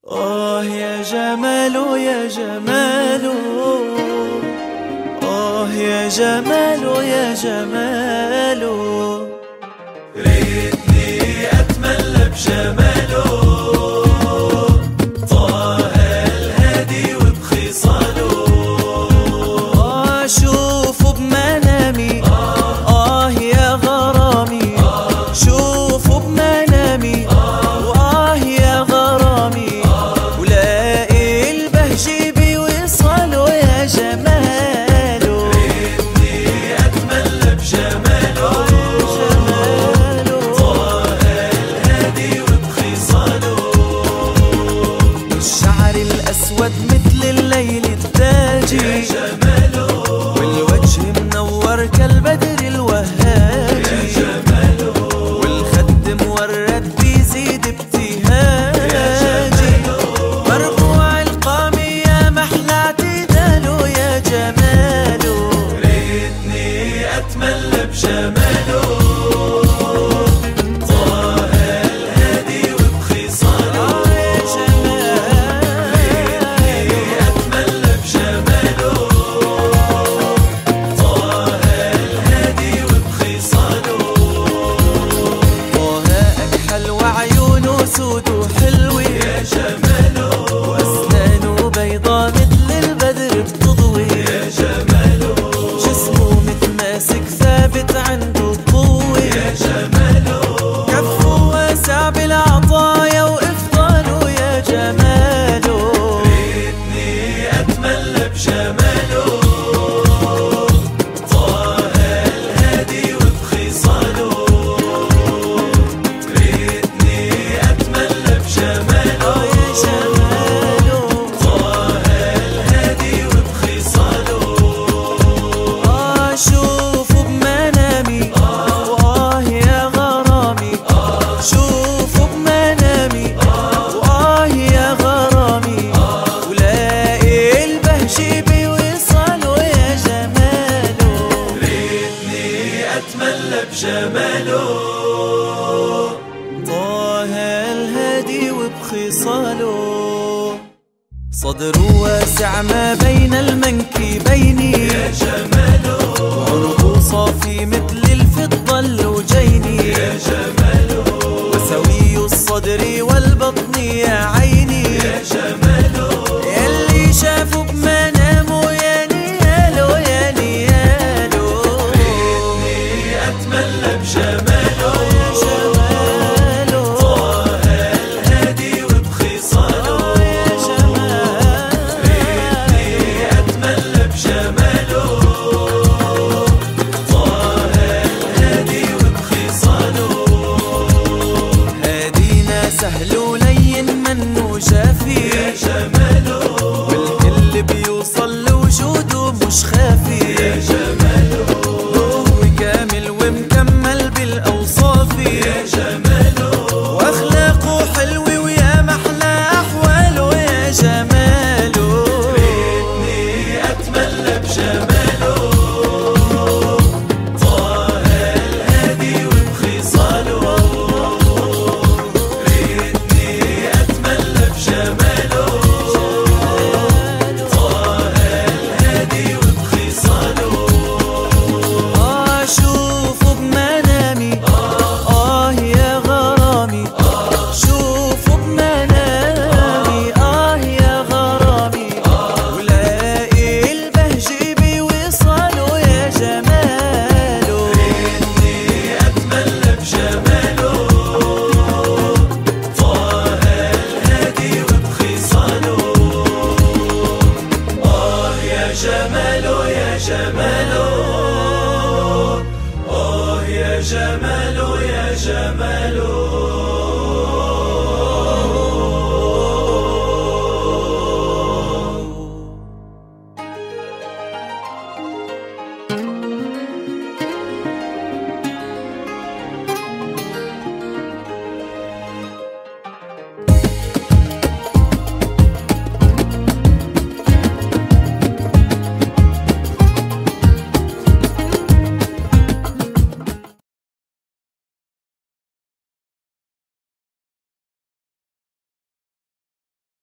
آه يا جمال يا جمال آه يا جمال يا جمال ريتني أتملى بجماله طه الهادي وبخصاله آه شوفوا بمنامي آه يا غرامي شوفوا بمنامي وآه يا غرامي ولاقي البهجة بوصاله يا جماله ريتني أتملى بجماله جماله طه الهادي وبخصاله الشعر الأسود مثل الليل التاجي يا جماله والوجه منور كالبدر الوهاجي يا جماله والخد مورد بيزيد ابتهاجي مرفوع القامي يا محلى اعتداله يا جماله ريتني أتملى بجماله طه الهادي وبخصاله يا جماله أتملى بجماله طه الهادي وبخصاله طه أكحل وعيونه سود وحلوة يا جماله وأسنانه بيضا مثل البدر بتضوي يا جماله جسمه متماسك ثابت عنده قوة يا جماله كفه واسع بالعطايا وإفضاله يا جماله ريتني أتملى بجماله طه الهادي وبخصاله ريتني أتملى بجماله يا جماله طه الهادي وبخصاله آه شوفوا بمنامي وآه يا غرامي شوفوا بمنامي وآه يا غرامي ولاقي البهجة بوصاله يا جماله ريتني أتملى بجماله طه الهادي وبخصاله صدره واسع ما بين المنكبين يا جماله وعنقه صافي مثل الفضة اللوجين يا جماله وسوي الصدر والبطن يا عيني يا جماله يلي شافوا بمنامه يا نياله يا نياله ريتني أتملى بجماله يا جماله طه الهادي وبخصاله يا جماله ريتني أتملى بجماله طه الهادي وبخصاله هادينا سهل ولين منه جافي يا جمال